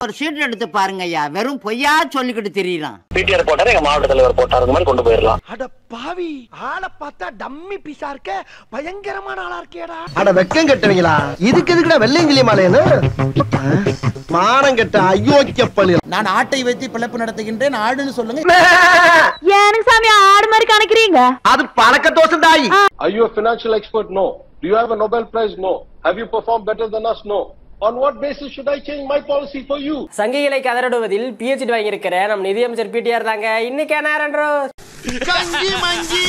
ஒரு ஷீட் எடுத்து பாருங்க ஐயா வெறும் பொய்யா சொல்லிக்கிட்டு தெரியலாம் பிடிஆர் போட்டாரு எங்க மாவட்ட தலைவர் போட்டாருங்க மாதிரி கொண்டு போயிடலாம் அட பாவி ஆளை பார்த்தா டம்மி பீஸா இருக்க பயங்கரமான ஆளா இருக்கேடா அட வெக்கம் கட்டுவீங்களா இதுக்கு எதுக்குடா வெள்ளையங்கிலி மாலையன்னு மானம் கெட்ட அயோக்கிய பள்ளி நான் ஆட்டை வைத்து பிழைப்பு நடத்துகின்றேன் ஆடுன்னு சொல்லுங்க ஏனுங்க சாமி ஆடு மாதிரி கணக்குறீங்க அது பழக்க தோசம் தாயி Are you a financial expert? No. Do you have a Nobel Prize? No. Have you performed better than us? No. On what basis should I change my policy for you? சங்கிகளை கதறிடுவதில் பிஹெச்டி வாங்கியிருக்கிற நம் நிதியமைச்சர் PTR தாங்க இன்னைக்கு நேரன்றோ கஞ்சி மஞ்சி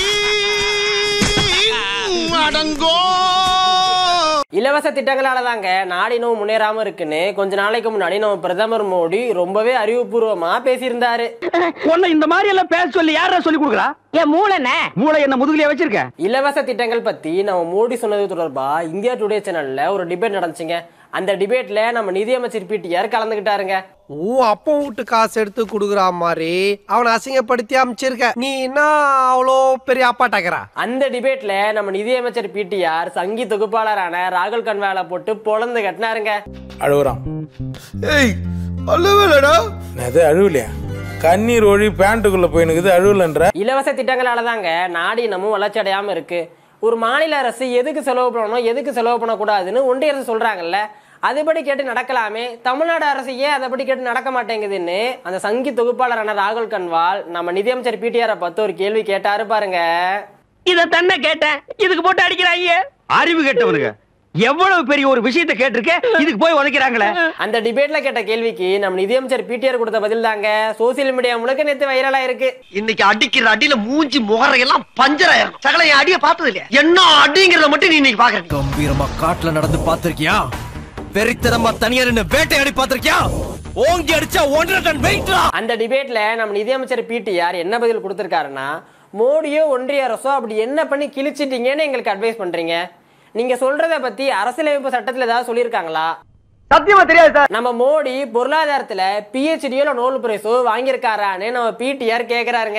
அடங்கோ இலவச திட்டங்களால தாங்க நாடு இன்னும் முன்னேறாம இருக்குன்னு கொஞ்ச நாளைக்கு முன்னாடி நம்ம பிரதமர் மோடி ரொம்பவே அறிவுபூர்வமா பேசியிருந்தாரு உன்னை இந்த மாதிரி எல்லாம் பேச சொல்லி யாரா சொல்லி கொடுக்குறா என் மூளைண்ணே மூளை என்ன முதுகுலயே வச்சிருக்க இலவச திட்டங்கள் பத்தி நம்ம மோடி சொன்னது தொடர்பா இந்தியா டுடே சேனல்ல ஒரு டிபேட் நடந்துச்சுங்க அந்த டிபேட்ல நம்ம நிதியமைச்சர் பிடிஆர் கலந்துகிட்டாருங்க உன் அப்பா வீட்டு காசு எடுத்து குடுக்குற மாதிரி அவனை அசிங்கப்படுத்தி அமைச்சிருக்க நீ என்ன அவ்வளோ பெரிய அப்பாட்டாக்கிறா அந்த டிபேட்ல நம்ம நிதியமைச்சர் பிடிஆர் சங்கி தொகுப்பாளரான ராகுல் கன்வாலை போட்டு பொழந்து கட்டினாருங்க அழுகுறான் ஏய் அல்லவேலடா அது அழுவலையா கண்ணீர் ஒழி பேண்ட்டுக்குள்ள போயினுக்குது அழுவலன்ற இலவச திட்டங்களால தாங்க நாடு இன்னமும் வளர்ச்சி அடையாம இருக்கு ஒரு மாநில அரசு எதுக்கு செலவு பண்ணணும் எதுக்கு செலவு பண்ணக்கூடாதுன்னு ஒன்றிய அரசு சொல்றாங்கல்ல அதுபடி கேட்டு நடக்கலாமே தமிழ்நாடு அரசு ஏன் அதைப்படி கேட்டு நடக்க மாட்டேங்குதுன்னு அந்த சங்கி தொகுப்பாளரான ராகுல் கன்வால் நம்ம நிதியமைச்சர் பிடிஆரை பார்த்து ஒரு கேள்வி கேட்டாரு பாருங்க இத தன்னை கேட்டேன் இதுக்கு போட்டு அடிக்கிறாங்க அறிவு கேட்டவனுங்க எவ்வளவு பெரிய ஒரு விஷயத்தை கேட்டிருக்க இதுக்கு போய் உதைக்கிறாங்களே அந்த டிபேட்ல கேட்ட கேள்விக்கு நம்ம நிதியமைச்சர் பிடிஆர் கொடுத்த பதில் தாங்க சோசியல் மீடியா முழுக்க நேத்து வைரலா இருக்கு இன்னைக்கு அடிக்கிற அடியில மூஞ்சி முகரையெல்லாம் பஞ்சர் ஆயிரும் சகல என் அடிய பார்த்தது இல்லையா என்ன அடிங்கிறத மட்டும் நீ இன்னைக்கு பாக்குற கம்பீரமா காட்டுல நடந்து பாத்திருக்கியா வெறித்தனமா தனியா நின்னு வேட்டையாடி பாத்திருக்கியா ஓங்கி அடிச்சா ஒன்றரை டன் வெயிட்ரா அந்த டிபேட்ல நம்ம நிதியமைச்சர் பிடிஆர் என்ன பதில் கொடுத்திருக்காருன்னா மோடியோ ஒன்றிய அரசோ அப்படி என்ன பண்ணி கிழிச்சிட்டீங்கன்னு எங்களுக்கு அட்வைஸ் பண்றீங்க நீங்க சொல்றத பத்தி அரசியலமைப்பு சட்டத்துல ஏதாவது சொல்லியிருக்காங்களா சத்தியமா தெரியாது சார் நம்ம மோடி பொருளாதாரத்துல பிஹெச்டியோ இல்ல நோபல் பிரைஸோ வாங்கியிருக்காரான்னு நம்ம பிடிஆர் கேக்குறாருங்க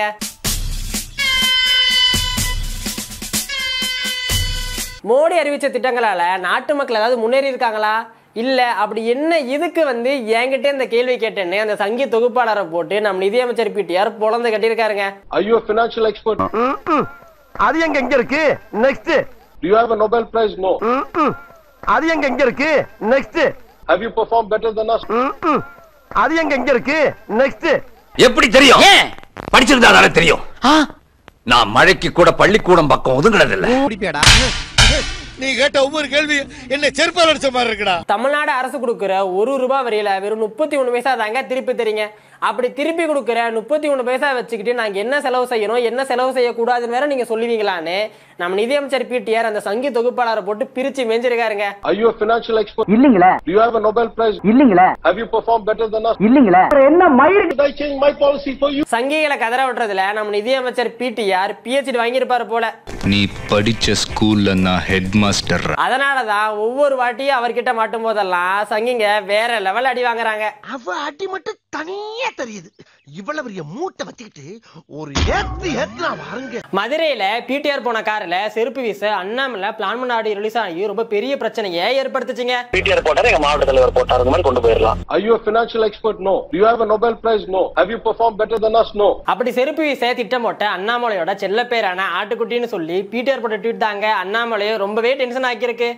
மோடி அறிவிச்ச திட்டங்களால நாட்டு மக்கள் ஏதாவது முன்னேறி இருக்காங்களா இல்ல அப்படி என்ன இதுக்கு வந்து என்கிட்ட இந்த கேள்வி கேட்டேன்னு அந்த சங்கி தொகுப்பாளரை போட்டு நம்ம நிதியமைச்சர் பிடிஆர் பொழந்து கட்டியிருக்காருங்க Are you a financial expert? அது எங்க எங்க இருக்கு next Do you have a Nobel Prize? No. அது எங்க எங்க இருக்கு next Have you performed better than us? அது எங்க எங்க இருக்கு நெக்ஸ்ட் எப்படி தெரியும் படிச்சிருந்தா தானே தெரியும் நான் மழைக்கு கூட பள்ளிக்கூடம் பக்கம் ஒதுங்கினதில்ல குடிப்பியாடா நீ கேட்ட ஒவ்வொரு கேள்வி என்ன செருப்பால் அடிச்ச மாதிரி இருக்குடா தமிழ்நாடு அரசு கொடுக்குற ஒரு ரூபாய் வரியில வெறும் முப்பத்தி ஒண்ணு பைசா தாங்க திருப்பி தரீங்க அப்படி திருப்பி கொடுக்குற முப்பத்தி ஒண்ணு பைசா வச்சுக்கிட்டு நாங்க என்ன செலவு செய்யணும் என்ன செலவு செய்யக்கூடாதுன்னு வேற நீங்க சொல்லுவீங்களான்னு நம்ம நிதியமைச்சர் பிடிஆர் அந்த சங்கி தொகுப்பாளரை போட்டு பிரிச்சு மேஞ்சிருக்காருங்க Are you a financial expert? இல்லீங்களே Do you have a Nobel Prize? இல்லீங்களே Have you performed better than us? இல்லீங்களே என்ன மயிருக்கு Should I change my policy for you? சங்கிகளை கதற விட்டுறதுல நம்ம நிதியமைச்சர் பிடிஆர் பிஹெச்டி வாங்கியிருப்பாரு போல நீ படிச்ச ஸ்கூல்ல நான் ஹெட் மாஸ்டர் அதனாலதான் ஒவ்வொரு வாட்டியும் அவர்கிட்ட மாட்டும் போதெல்லாம் சங்கிங்க வேற லெவல் அடி வாங்குறாங்க அவ அடி மட்டும் தனியா தெரியுது இவ்வளவு பெரிய மூட்டை வச்சுக்கிட்டு ஒரு ஏத்து ஏத்துனா வாருங்க மதுரையில பிடிஆர் போன கார்ல செருப்பு வீச அண்ணாமலை பிளான் பண்ணாடி ரிலீஸ் ஆகி ரொம்ப பெரிய பிரச்சனையை ஏற்படுத்துச்சுங்க பிடிஆர் போட்டாரு எங்க மாவட்ட தலைவர் போட்டாருங்க மாதிரி கொண்டு போயிடலாம் Are you a financial expert? No. Do you have a Nobel Prize? No. Have you performed better than us? No. அப்படி செருப்பு வீச திட்டம் போட்ட அண்ணாமலையோட செல்ல பேரான ஆட்டுக்குட்டின்னு சொல்லி பிடிஆர் போட்ட ட்வீட் தாங்க அண்ணாமலையை ரொம்பவே டென்ஷன் ஆக்கியிருக்கு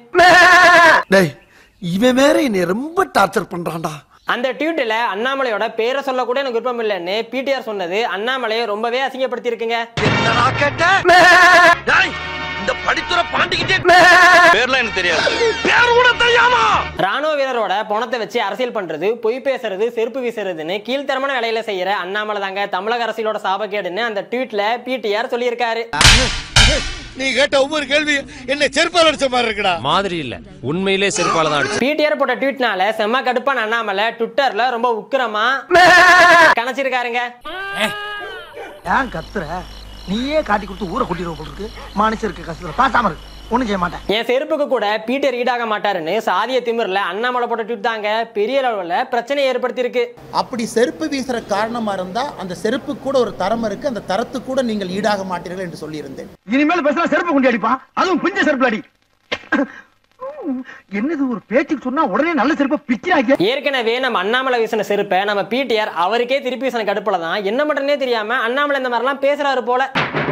டேய் இவன் வேற என்னை ரொம்ப டார்ச்சர் பண்றான்டா அந்த ட்வீட்ல அண்ணாமலையோட பேரை சொல்ல கூட எனக்கு விருப்பம் இல்லைன்னு பிடிஆர் சொன்னது அண்ணாமலையை ரொம்பவே அசிங்கப்படுத்தி இருக்குங்க என்னடா கேட்ட டேய், இந்த படித்துற பாண்டிக்கிட்டே பேர்லாம் எனக்கு தெரியாது பேர் கூட தெரியாமா ராணுவ வீரரோட பணத்தை வச்சு அரசியல் பண்றது பொய் பேசுறது செருப்பு வீசுறதுன்னு கீழ்த்தரமான வேலையில செய்யற அண்ணாமலை தாங்க தமிழக அரசியலோட சாபக்கேடுன்னு அந்த ட்வீட்ல பிடிஆர் சொல்லியிருக்காரு நீ கேட்ட ஒவ்வொரு கேள்வி என்ன செருப்பால் அடிச்ச மாதிரி இருக்குடா மாதிரி இல்ல உண்மையிலே செருப்பால தான் அடிச்சு பிடிஆர் போட்ட ட்வீட்னால செம்ம கடுப்பான அண்ணாமலை ட்விட்டர்ல ரொம்ப உக்கிரமா கணச்சிருக்காருங்க ஏன் கத்துற நீயே காட்டி கொடுத்து ஊரை கூட்டிடுவோம் போல இருக்கு மனுஷருக்கு கஷ்டத்துல பாசாம இருக்கு ஒண்ணும் செய்ய மாட்டேன் என் செருப்புக்கு கூட பீட்டர் ஈடாக மாட்டாருன்னு சாதிய திமிர்ல அண்ணாமலை போட்ட ட்வீட் தாங்க பெரிய அளவுல பிரச்சனை ஏற்படுத்தி இருக்கு அப்படி செருப்பு வீசுற காரணமா இருந்தா அந்த செருப்பு கூட ஒரு தரம் இருக்கு அந்த தரத்துக்கு கூட நீங்கள் ஈடாக மாட்டீர்கள் என்று சொல்லியிருந்தேன் இனிமேல் பேசினா செருப்பு கொண்டு அடிப்பான் அதுவும் பிஞ்ச செருப்புல அடி என்னது ஒரு பேச்சுக்கு சொன்னா உடனே நல்ல செருப்ப பிச்சாங்க ஏற்கனவே நம்ம அண்ணாமலை வீசின செருப்பை நம்ம பிடிஆர் அவருக்கே திருப்பி வீசின கடுப்புல தான் என்ன பண்றதுனே தெரியாம அண்ணாமலை இந்த மாதிரிலாம் பேசுறாரு போல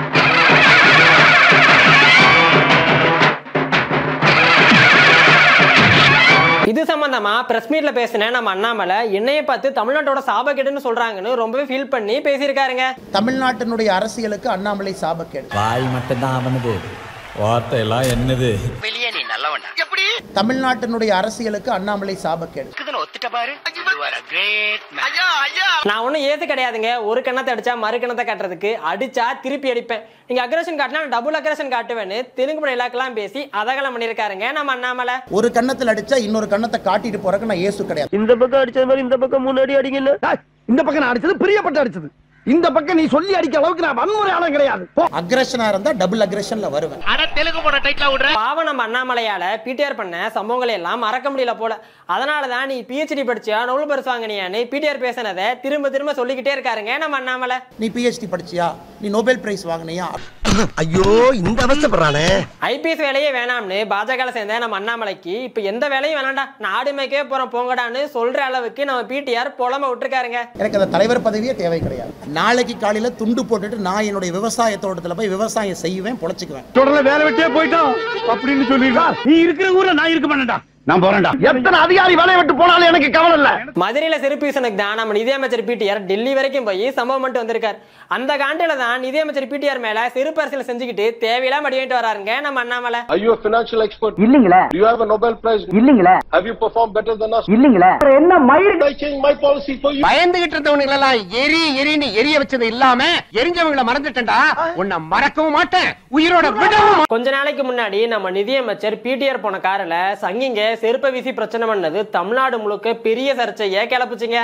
இது சம்பந்தமா பிரஸ் மீட்ல பேசின நம்ம அண்ணாமலை என்னைய பார்த்து தமிழ்நாட்டோட சாபக்கேடுன்னு சொல்றாங்கன்னு ரொம்பவே ஃபீல் பண்ணி பேசியிருக்காருங்க தமிழ்நாட்டினுடைய அரசியலுக்கு அண்ணாமலை சாபக்கேடு வாய் மட்டும்தான் அவனது வார்த்தை எல்லாம் என்னது வெளியே நீ நல்லவன்டா எப்படி தமிழ்நாட்டினுடைய அரசியலுக்கு அண்ணாமலை சாபக்கேடு ஒத்துட்ட பாரு ஐயா ஐயா நான் ஒன்றும் ஏது கிடையாதுங்க ஒரு கண்ணத்தை அடிச்சா மறு கண்ணத்தை காட்டுறதுக்கு அடிச்சா திருப்பி அடிப்பேன் நீங்க அக்ரஷன் காட்டினா டபுள் அக்ரஷன் காட்டுவேன்னு தெலுங்கு படம் இலாக்கெல்லாம் பேசி அதகலம் பண்ணியிருக்காருங்க நம்ம அண்ணாமலை ஒரு கண்ணத்தில் அடிச்சா இன்னொரு கண்ணத்தை காட்டிட்டு போறக்கு நான் ஏசு கிடையாது இந்த பக்கம் அடிச்சது மாதிரி இந்த பக்கம் முன்னாடி அடிங்கல்ல இந்த பக்கம் நான் அடிச்சது பிரியப்பட்டு அடிச்சது இந்த பக்கம் நீ சொல்லி அடிக்க அளவுக்கு நான் வன்முறை ஆளும் கிடையாது போ அக்ரஷனா இருந்தா டபுள் அக்ரஷன்ல வருவேன் அட தெலுங்கு போட டைட்டில் விடுற பாவம் நம்ம அண்ணாமலையால பிடிஆர் பண்ண சம்பவங்களை எல்லாம் மறக்க முடியல போல அதனால தான் நீ பிஹெச்டி படிச்சியா நோபல் பரிசு வாங்கினியான்னு பிடிஆர் பேசினதை திரும்ப திரும்ப சொல்லிக்கிட்டே இருக்காருங்க நம்ம அண்ணாமலை நீ பிஹெச்டி படிச்சியா நீ நோபல் பிரைஸ் வாங்கினியா ஐயோ இந்த அவசப்படுறானே ஐபிஎஸ் வேலையே வேணாம்னு பாஜக சேர்ந்த நம்ம அண்ணாமலைக்கு இப்ப எந்த வேலையும் வேணாம்டா நாடு மேய்க்கவே போறோம் போங்கடான்னு சொல்ற அளவுக்கு நம்ம பிடிஆர் புலம்ப விட்டுருக்காருங்க எனக்கு அந்த தலைவர் பதவியே தேவை கிடையாது நாளைக்கு காலையில துண்டு போட்டுட்டு நான் என்னுடைய விவசாய தோட்டத்துல போய் விவசாயம் செய்வேன் பொழைச்சுக்குவேன் தொடர்ல வேலை விட்டே போயிட்டோம் அப்படின்னு சொல்லிடுறா நீ இருக்கிற ஊர்ல நான் இருக்க மாட்டேன்டா நான் போறேன்டா எத்தனை அதிகாரி வேலையை விட்டு போனாலும் எனக்கு கவலை இல்ல மதுரையில செருப்பு வீசனுக்கு தான் நம்ம நிதியமைச்சர் பிடிஆர் டெல்லி வரைக்கும் போய் சம்பவம் பண்ணிட்டு வந்திருக்காரு அந்த காண்டில தான் நிதியமைச்சர் பிடிஆர் மேல செருப்பு அரசியல் செஞ்சுக்கிட்டு தேவையில்லாம அடி வாங்கிட்டு வராருங்க நம்ம Annamalai Are you a financial expert? இல்லீங்களே Do you have a Nobel Prize? இல்லீங்களே Have you performed better than us? இல்லீங்களே என்ன மயிர் Should I change my policy for you? பயந்துகிட்டு இருந்தவனுங்க எல்லாம் எரி எரின்னு எரிய வச்சது இல்லாம எரிஞ்சவங்கள மறந்துட்டேன்டா உன்னை மறக்கவும் மாட்டேன் உயிரோட விடவும் கொஞ்ச நாளைக்கு முன்னாடி நம்ம நிதியமைச்சர் பிடிஆர் போன கார்ல சங்கிங்க செருப்பை வீசி பிரச்சனை பண்ணது தமிழ்நாடு முழுக்க பெரிய சர்ச்சையை கிளப்புச்சுங்க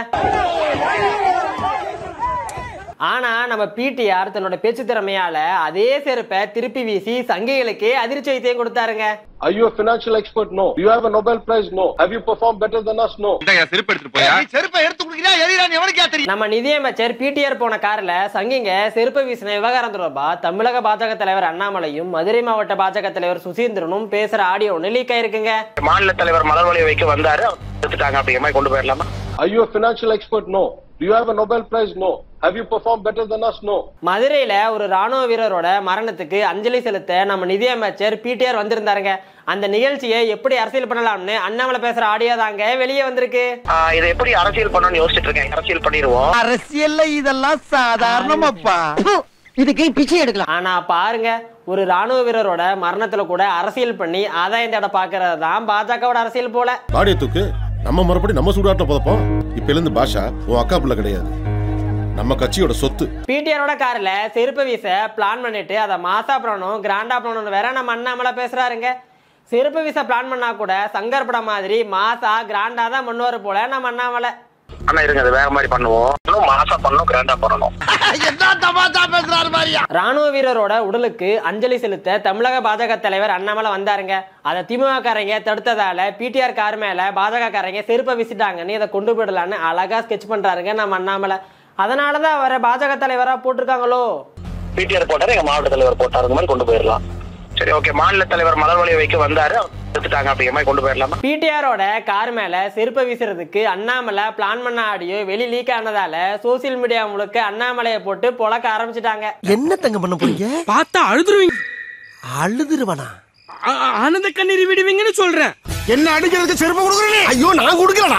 ஆனா நம்ம பிடிஆர் தன்னோட பேச்சு திறமையால அதே செருப்பை திருப்பி வீசி சங்கிகளுக்கே அதிர்ச்சியத்தையும் கொடுத்தாருங்க Are you a financial expert? No. Do you have a Nobel Prize? No. Have you performed better than us? No. செருப்பு எடுத்துட்டு போயா செருப்பை எடுத்து குடுக்கிறியா எரியான்னு எவனுக்கே தெரியும் நம்ம நிதியமைச்சர் பிடிஆர் போன கார்ல சங்கிங்க செருப்பை வீசின விவகாரம் தொடர்பா தமிழக பாஜக தலைவர் அண்ணாமலையும் மதுரை மாவட்ட பாஜக தலைவர் சுசீந்திரனும் பேசுற ஆடியோ ஒன்று லீக் ஆயிருக்குங்க மாநில தலைவர் மலர்வழி வைக்க வந்தாரு எடுத்துட்டாங்க அப்படிங்கிற மாதிரி கொண்டு போயிடலாமா Are you a financial expert? No. Do you have a Nobel Prize? No. Have you performed better than us? No. மதுரையில ஒரு ராணுவ வீரரோட மரணத்துக்கு அஞ்சலி செலுத்த நம்ம நிதியமைச்சர் பிடிஆர் வந்திருந்தாருங்க அந்த நிகழ்ச்சியை எப்படி அரசியல் பண்ணலாம்னு அண்ணாமலை பேசுற ஆடியோ தாங்க வெளியே வந்திருக்கு ஆஹ் இதை எப்படி அரசியல் பண்ணணும்னு யோசிச்சுட்டு இருக்கேன் அரசியல் பண்ணிடுவோம் அரசியல்ல இதெல்லாம் சாதாரணமாப்பா இதுக்கு பிச்சை எடுக்கலாம் ஆனா பாருங்க ஒரு ராணுவ வீரரோட மரணத்துல கூட அரசியல் பண்ணி ஆதாயம் தேட பாக்குறது தான் பாஜகவோட அரசியல் போல பாடிய தூக்கு நம்ம மறுபடி நம்ம சூடாட்டம் புதப்போம் இப்ப இருந்து பாஷா உன் அக்கா பிள்ளை கிடையாது நம்ம கட்சியோட சொத்து பிடிஆரோட கார்ல செருப்பு வீச பிளான் பண்ணிட்டு அதை மாசா பண்ணணும் கிராண்டா பண்ணணும் வேற நம்ம அண்ணாமலை பேசுறாருங்க செருப்பு வீச பிளான் பண்ணா கூட சங்கர் படம் மாதிரி மாசா கிராண்டா தான் பண்ணுவாரு போல நம்ம அண்ணாமலை ஆனா இருங்க அது வேற மாதிரி பண்ணுவோம் இன்னும் மாசா பண்ணணும் கிராண்டா பண்ணணும் என்ன தமாஷா பேசுறாரு மாதிரியா ராணுவ வீரரோட உடலுக்கு அஞ்சலி செலுத்த தமிழக பாஜக தலைவர் அண்ணாமலை வந்தாருங்க அதை திமுக காரங்க தடுத்ததால பிடிஆர் கார் மேல பாஜக காரங்க செருப்பை வீசிட்டாங்கன்னு இதை கொண்டு போயிடலான்னு அழகா ஸ்கெட்ச் பண்றாருங்க நம்ம அண்ணாமலை அதனாலதான் அவரை பாஜக தலைவரா போட்டிருக்காங்களோ பிடிஆர் போட்டாரு எங்க மாவட்ட தலைவர் போட்டாருங்க மாதிரி கொண்டு போயிடலாம் சரி ஓகே மாநில தலைவர் மலர்வழி வைக்க வந்தாரு எடுத்துட்டாங்க அப்படிங்கிற மாதிரி கொண்டு போயிடலாமா பிடிஆரோட கார் மேல செருப்பை வீசுறதுக்கு அண்ணாமலை பிளான் பண்ண ஆடியோ வெளி லீக் ஆனதால சோசியல் மீடியா முழுக்க அண்ணாமலையை போட்டு பொழக்க ஆரம்பிச்சிட்டாங்க என்ன தங்க பண்ண போறீங்க பார்த்தா அழுதுருவீங்க அழுதுருவனா ஆனந்த கண்ணீர் விடுவீங்கன்னு சொல்றேன் என்ன அடிக்கிறதுக்கு செருப்பு கொடுக்குறேன் ஐயோ நான் கொடுக்கறடா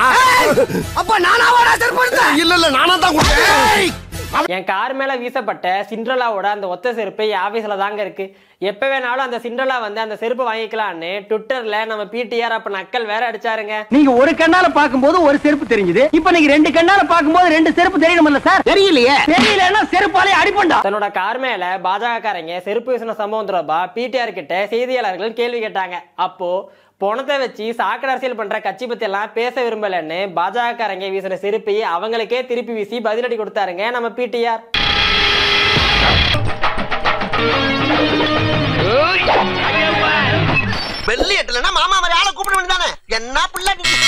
அப்ப நானா வாடா செருப்பு இல்ல இல்ல நானா தான் கொடுத்தேன் என் கார் மேல வீசப்பட்ட சிண்ட்ரலாவோட அந்த ஒத்த செருப்பு என் ஆபீஸ்ல தாங்க இருக்கு எப்ப வேணாலும் அந்த சிண்ட்ரலா வந்து அந்த செருப்பு வாங்கிக்கலாம்னு ட்விட்டர்ல நம்ம பிடிஆர் அப்ப நக்கல் வேற அடிச்சாருங்க நீங்க ஒரு கண்ணால பாக்கும்போது ஒரு செருப்பு தெரிஞ்சது இப்ப நீங்க ரெண்டு கண்ணால பாக்கும்போது ரெண்டு செருப்பு தெரியணும்ல சார் தெரியலையே தெரியலன்னா செருப்பாலே அடிப்பண்டா தன்னோட கார் மேல பாஜக காரங்க செருப்பு வீசின சம்பவம் தொடர்பா பிடிஆர் கிட்ட செய்தியாளர்கள் கேள்வி கேட்டாங்க அப்போ பணத்தை வச்சு சாக்கடை அரசியல் பண்ற கட்சி பத்தி எல்லாம் பேச விரும்பலன்னு பாஜக காரங்க வீசின செருப்பை அவங்களுக்கே திருப்பி வீசி பதிலடி கொடுத்தாருங்க நம்ம பிடிஆர் வெள்ளி எட்டலன்னா மாமா மாதிரி ஆளை கூப்பிட வேண்டியதானே என்ன பிள்ளை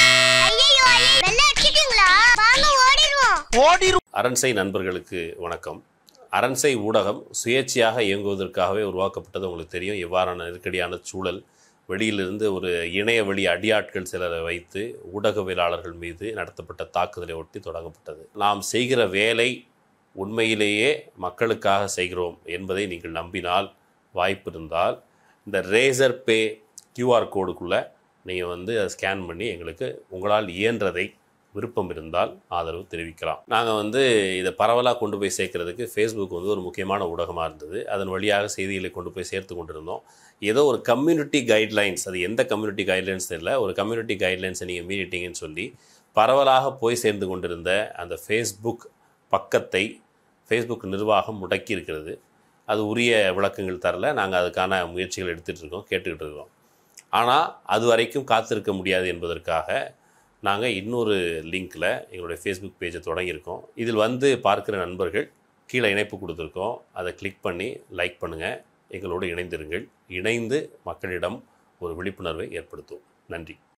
ஓடிரும் அரண்சை நண்பர்களுக்கு வணக்கம் அரண்சை ஊடகம் சுயேட்சையாக இயங்குவதற்காகவே உருவாக்கப்பட்டது உங்களுக்கு தெரியும் இவ்வாறான நெருக்கடியான சூழல் வெளியிலிருந்து ஒரு இணைய வழி அடியாட்கள் சிலரை வைத்து ஊடகவியலாளர்கள் மீது நடத்தப்பட்ட தாக்குதலை ஒட்டி தொடங்கப்பட்டது நாம் செய்கிற வேலை உண்மையிலேயே மக்களுக்காக செய்கிறோம் என்பதை நீங்கள் நம்பினால் வாய்ப்பு இருந்தால் இந்த ரேசர் பே கியூஆர் கோடுக்குள்ளே நீங்கள் வந்து அதை ஸ்கேன் பண்ணி எங்களுக்கு உங்களால் இயன்றதை விருப்பம் இருந்தால் ஆதரவு தெரிவிக்கலாம் நாங்கள் வந்து இதை பரவலாக கொண்டு போய் சேர்க்கறதுக்கு ஃபேஸ்புக் வந்து ஒரு முக்கியமான ஊடகமாக இருந்தது அதன் வழியாக செய்திகளை கொண்டு போய் சேர்த்து கொண்டிருந்தோம் ஏதோ ஒரு கம்யூனிட்டி கைட்லைன்ஸ் அது எந்த கம்யூனிட்டி கைட்லைன்ஸ் தெரியல ஒரு கம்யூனிட்டி கைட்லைன்ஸை நீங்கள் மீறிட்டீங்கன்னு சொல்லி பரவலாக போய் சேர்ந்து கொண்டிருந்த அந்த ஃபேஸ்புக் பக்கத்தை ஃபேஸ்புக் நிர்வாகம் முடக்கி இருக்கிறது அது உரிய விளக்கங்கள் தரல நாங்கள் அதுக்கான முயற்சிகள் எடுத்துகிட்டு இருக்கோம் கேட்டுக்கிட்டு இருக்கோம் ஆனால் அது வரைக்கும் காத்திருக்க முடியாது என்பதற்காக நாங்கள் இன்னொரு லிங்க்கில் எங்களுடைய ஃபேஸ்புக் பேஜை தொடங்கியிருக்கோம் இதில் வந்து பார்க்குற நண்பர்கள் கீழே இணைப்பு கொடுத்துருக்கோம் அதை கிளிக் பண்ணி லைக் பண்ணுங்கள் எங்களோடு இணைந்திருங்கள் இணைந்து மக்களிடம் ஒரு விழிப்புணர்வை ஏற்படுத்தும் நன்றி